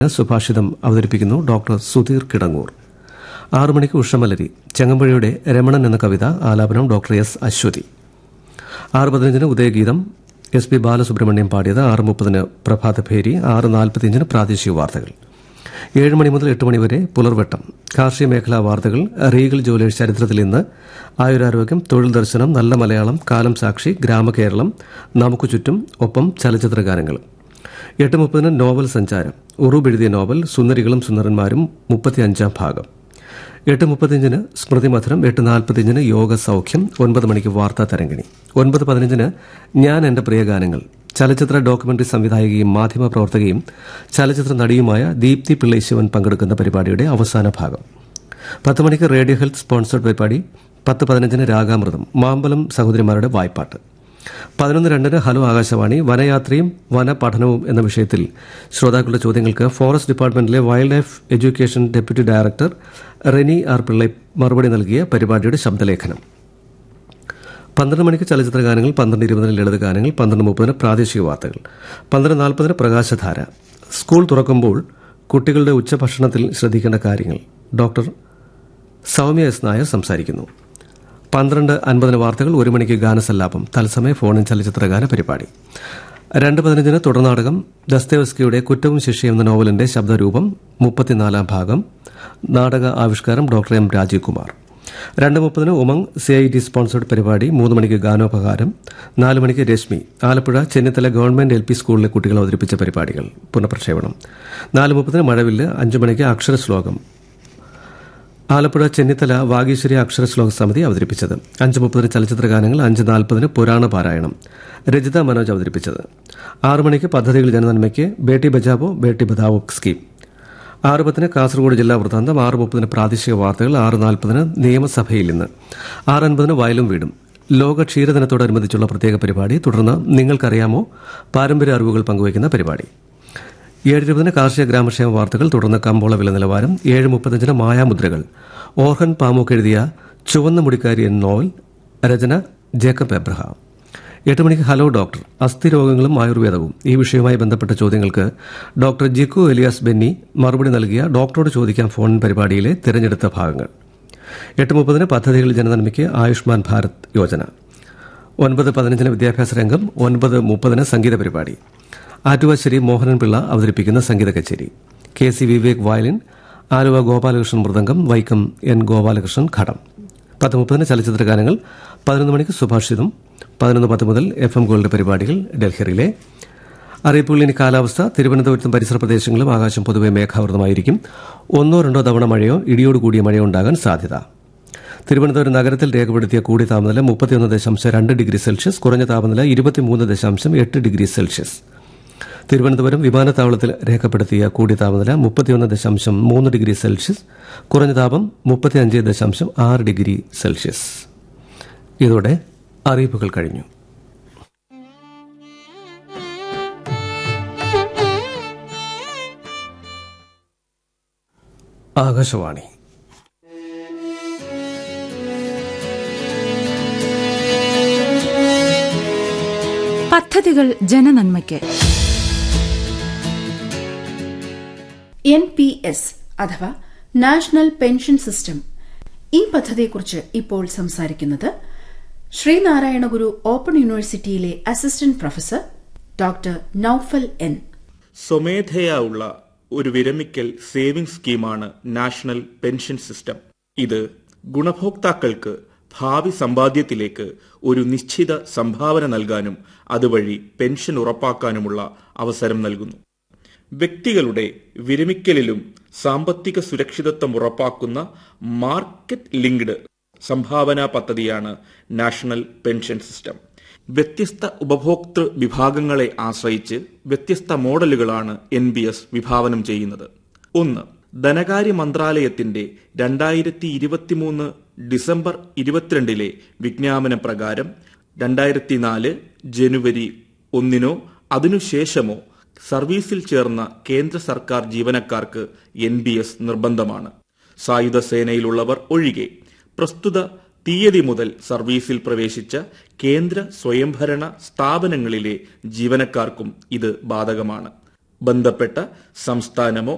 സുഭാഷിതം അവതരിപ്പിക്കുന്നു ഡോക്ടർ സുധീർ കിടങ്ങൂർ ആറു മണിക്ക് ഉഷമലരി ചെങ്ങമ്പുഴയുടെ രമണൻ എന്ന കവിത ആലാപനം ഡോക്ടർ എസ് അശ്വതി ആറ് പതിനഞ്ചിന് ഉദയഗീതം എസ് പി ബാലസുബ്രഹ്മണ്യം പാടിയത് ആറ് മുപ്പതിന് പ്രഭാതഭേരി ആറ് നാൽപ്പത്തിയഞ്ചിന് പ്രാദേശിക വാർത്തകൾ ഏഴ് മണി മുതൽ എട്ട് മണി വരെ പുലർവട്ടം കാർഷിക മേഖലാ വാർത്തകൾ റീഗൽ ജുവലേഴ്സ് ചരിത്രത്തിൽ ഇന്ന് ആയുരാരോഗ്യം തൊഴിൽ ദർശനം നല്ല മലയാളം കാലം സാക്ഷി ഗ്രാമകേരളം നമുക്ക് ചുറ്റും ഒപ്പം ചലച്ചിത്ര ഗാനങ്ങളും എട്ട് മുപ്പതിന് നോവൽ സഞ്ചാരം ഉറൂബ് എഴുതിയ നോവൽ സുന്ദരികളും സുന്ദരന്മാരും മുപ്പത്തിയഞ്ചാം ഭാഗം എട്ട് മുപ്പത്തിയഞ്ചിന് സ്മൃതി മധുരം എട്ട് നാൽപ്പത്തിയഞ്ചിന് യോഗ സൗഖ്യം ഒൻപത് മണിക്ക് വാർത്താ തരംഗിണി ഒൻപത് പതിനഞ്ചിന് ഞാൻ എന്റെ പ്രിയ ഗാനങ്ങൾ ചലച്ചിത്ര ഡോക്യുമെന്ററി സംവിധായകയും മാധ്യമ പ്രവർത്തകയും ചലച്ചിത്ര നടിയുമായ ദീപ്തി പിള്ളை ശിവൻ പങ്കെടുക്കുന്ന പരിപാടിയുടെ അവസാന ഭാഗം പത്ത് മണിക്ക് റേഡിയോ ഹെൽത്ത് സ്പോൺസർഡ് പരിപാടി പത്ത് പതിനഞ്ചിന് രാഗാമൃതം മാമ്പലം സഹോദരിമാരുടെ വായ്പാട്ട് പതിനൊന്ന് രണ്ടിന് ഹലോ ആകാശവാണി വനയാത്രയും വനപഠനവും എന്ന വിഷയത്തിൽ ശ്രോതാക്കളുടെ ചോദ്യങ്ങൾക്ക് ഫോറസ്റ്റ് ഡിപ്പാർട്ട്മെന്റിലെ wild life education deputy director Reni R Pillai മറുപടി നൽകിയ പരിപാടിയുടെ ശബ്ദലേഖനം പന്ത്രണ്ട് മണിക്ക് ചലച്ചിത്ര ഗാനങ്ങൾ പന്ത്രണ്ട് ഇരുപതിന് ലളിത ഗാനങ്ങൾ പന്ത്രണ്ട് മുപ്പതിന് പ്രാദേശിക വാർത്തകൾ പന്ത്രണ്ട് നാൽപ്പതിന് പ്രകാശധാര സ്കൂൾ തുറക്കുമ്പോൾ കുട്ടികളുടെ ഉച്ചഭക്ഷണത്തിൽ ശ്രദ്ധിക്കേണ്ട കാര്യങ്ങൾ ഡോക്ടർ സൗമ്യ എസ് നായർ സംസാരിക്കുന്നു പന്ത്രണ്ട് അൻപതിന് വാർത്തകൾ ഒരു മണിക്ക് ഗാനസല്ലാപം തത്സമയ ഫോണിൻ ചലച്ചിത്ര ഗാന പരിപാടി രണ്ട് പതിനഞ്ചിന് തുടർനാടകം ദസ്തേവസ്കിയുടെ കുറ്റവും ശിക്ഷയും എന്ന നോവലിന്റെ ശബ്ദരൂപം മുപ്പത്തിനാലാം ഭാഗം നാടക ആവിഷ്കാരം ഡോക്ടർ എം രാജീവ് കുമാർ രണ്ട് മുപ്പതിന് Umang C I T sponsored പരിപാടി മൂന്ന് മണിക്ക് ഗാനോപകാരം നാല് മണിക്ക് Rashmi Alappuzha Chennithala government L P സ്കൂളിലെ കുട്ടികൾ അവതരിപ്പിച്ച പരിപാടികൾ പുനഃപ്രക്ഷേപണം നാല് മുപ്പതിന് മഴവില്ല് അഞ്ചു മണിക്ക് അക്ഷരശ്ലോകം ആലപ്പുഴ ചെന്നിത്തല വാഗീശ്വരി അക്ഷര ശ്ലോക സമിതി അവതരിപ്പിച്ചത് അഞ്ച് മുപ്പതിന് ചലച്ചിത്ര ഗാനങ്ങൾ അഞ്ച് നാൽപ്പതിന് പുരാണ പാരായണം രജിത മനോജ് അവതരിപ്പിച്ചത് ആറു മണിക്ക് പദ്ധതികൾ ജനനന്മയ്ക്ക് ബേട്ടി ബച്ചാവോ ബേട്ടി ബധാവോ സ്കീം ആറ് പത്തിന് കാസർഗോഡ് ജില്ലാ വൃത്താന്തം ആറ് മുപ്പതിന് പ്രാദേശിക വാർത്തകൾ ആറ് നാൽപ്പതിന് നിയമസഭയിൽ ഇന്ന് ആറ് അൻപതിന് വയലും വീടും ലോക ക്ഷീരദിനത്തോടനുബന്ധിച്ചുള്ള പ്രത്യേക പരിപാടി തുടർന്ന് നിങ്ങൾക്കറിയാമോ പാരമ്പര്യ അറിവുകൾ പങ്കുവയ്ക്കുന്ന പരിപാടി ഏഴ് ഇരുപതിന് കാർഷിക ഗ്രാമക്ഷേമ വാർത്തകൾ തുടർന്ന് കമ്പോള വില നിലവാരം ഏഴ് മുപ്പത്തഞ്ചിന് മായാമുദ്രകൾ ഓർഹൻ പാമോക്ക് എഴുതിയ ചുവന്ന മുടിക്കാരി എന്ന നോവൽ രചന ജേക്കബ് എബ്രഹാം എട്ട് മണിക്ക് ഹലോ ഡോക്ടർ അസ്ഥിരോഗങ്ങളും ആയുർവേദവും ഈ വിഷയവുമായി ബന്ധപ്പെട്ട ചോദ്യങ്ങൾക്ക് ഡോക്ടർ ജിക്കു എലിയാസ് ബെന്നി മറുപടി നൽകിയ ഡോക്ടറോട് ചോദിക്കാം ഫോൺ പരിപാടിയിലെ തിരഞ്ഞെടുത്ത ഭാഗങ്ങൾ എട്ട് മുപ്പതിന് പദ്ധതികൾ ജനനന്മയ്ക്ക് ആയുഷ്മാൻ ഭാരത് യോജന ഒൻപത് പതിനഞ്ചിന് വിദ്യാഭ്യാസ രംഗം ഒൻപത് മുപ്പതിന് സംഗീത പരിപാടി ആറ്റുവാശ്ശേരി മോഹനൻ പിള്ള അവതരിപ്പിക്കുന്ന സംഗീത കച്ചേരി K C Vivek violin Aluva Gopalakrishnan mridangam Vaikom N Gopalakrishnan ghatam പത്ത് മുപ്പതിന് ചലച്ചിത്ര ഗാനങ്ങൾ പതിനൊന്ന് മണിക്ക് സുഭാഷിതം പതിനൊന്ന് പത്ത് മുതൽ എഫ് എം ഗോൾഡ് പരിപാടികൾ ഡൽഹിയിലെ അറിയിപ്പുകൾ ഇനി കാലാവസ്ഥ തിരുവനന്തപുരത്തും പരിസര പ്രദേശങ്ങളിലും ആകാശം പൊതുവെ മേഘാവൃതമായിരിക്കും ഒന്നോ രണ്ടോ തവണ മഴയോ ഇടിയോട് കൂടിയ മഴയോ ഉണ്ടാകാൻ സാധ്യത തിരുവനന്തപുരം നഗരത്തിൽ രേഖപ്പെടുത്തിയ കൂടിയ താപനില മുപ്പത്തിയൊന്ന് ദശാംശം രണ്ട് ഡിഗ്രി സെൽഷ്യസ് കുറഞ്ഞ താപനില ഇരുപത്തിമൂന്ന് ദശാംശം എട്ട് ഡിഗ്രി സെൽഷ്യസ് തിരുവനന്തപുരം വിമാനത്താവളത്തിൽ രേഖപ്പെടുത്തിയ കൂടിയ താപനില മുപ്പത്തിയൊന്ന് ദശാംശം മൂന്ന് ഡിഗ്രി സെൽഷ്യസ് കുറഞ്ഞ താപം മുപ്പത്തിയഞ്ച് ദശാംശം ആറ് ഡിഗ്രി സെൽഷ്യസ് ഇതോടെ അറിയിപ്പുകൾ കഴിഞ്ഞു ആകാശവാണി പദ്ധതികൾ ജനനന്മയ്ക്ക് എൻ പി എസ് അഥവാ നാഷണൽ പെൻഷൻ സിസ്റ്റം ഈ പദ്ധതിയെക്കുറിച്ച് ഇപ്പോൾ സംസാരിക്കുന്നത് ശ്രീനാരായണ ഗുരു ഓപ്പൺ യൂണിവേഴ്സിറ്റിയിലെ assistant professor doctor Naufal N സ്വമേധയാ ഉള്ള ഒരു വിരമിക്കൽ സേവിംഗ് സ്കീമാണ് നാഷണൽ പെൻഷൻ സിസ്റ്റം ഇത് ഗുണഭോക്താക്കൾക്ക് ഭാവി സമ്പാദ്യത്തിലേക്ക് ഒരു നിശ്ചിത സംഭാവന നൽകാനും അതുവഴി പെൻഷൻ ഉറപ്പാക്കാനുമുള്ള അവസരം നൽകുന്നു വ്യക്തികളുടെ വിരമിക്കലിലും സാമ്പത്തിക സുരക്ഷിതത്വം ഉറപ്പാക്കുന്ന മാർക്കറ്റ് ലിങ്ക്ഡ് സംഭാവനാ പദ്ധതിയാണ് നാഷണൽ പെൻഷൻ സിസ്റ്റം വ്യത്യസ്ത ഉപഭോക്തൃ വിഭാഗങ്ങളെ ആശ്രയിച്ച് വ്യത്യസ്ത മോഡലുകളാണ് എൻ ബി എസ് വിഭാവനം ചെയ്യുന്നത് ഒന്ന് ധനകാര്യ മന്ത്രാലയത്തിന്റെ രണ്ടായിരത്തി ഇരുപത്തിമൂന്ന് ഡിസംബർ ഇരുപത്തിരണ്ടിലെ വിജ്ഞാപന പ്രകാരം രണ്ടായിരത്തി നാല് ജനുവരി ഒന്നിനോ അതിനുശേഷമോ സർവീസിൽ ചേർന്ന കേന്ദ്ര സർക്കാർ ജീവനക്കാർക്ക് എൻ ബി എസ് നിർബന്ധമാണ് സായുധ സേനയിലുള്ളവർ ഒഴികെ പ്രസ്തുത തീയതി മുതൽ സർവീസിൽ പ്രവേശിച്ച കേന്ദ്ര സ്വയംഭരണ സ്ഥാപനങ്ങളിലെ ജീവനക്കാർക്കും ഇത് ബാധകമാണ് ബന്ധപ്പെട്ട സംസ്ഥാനമോ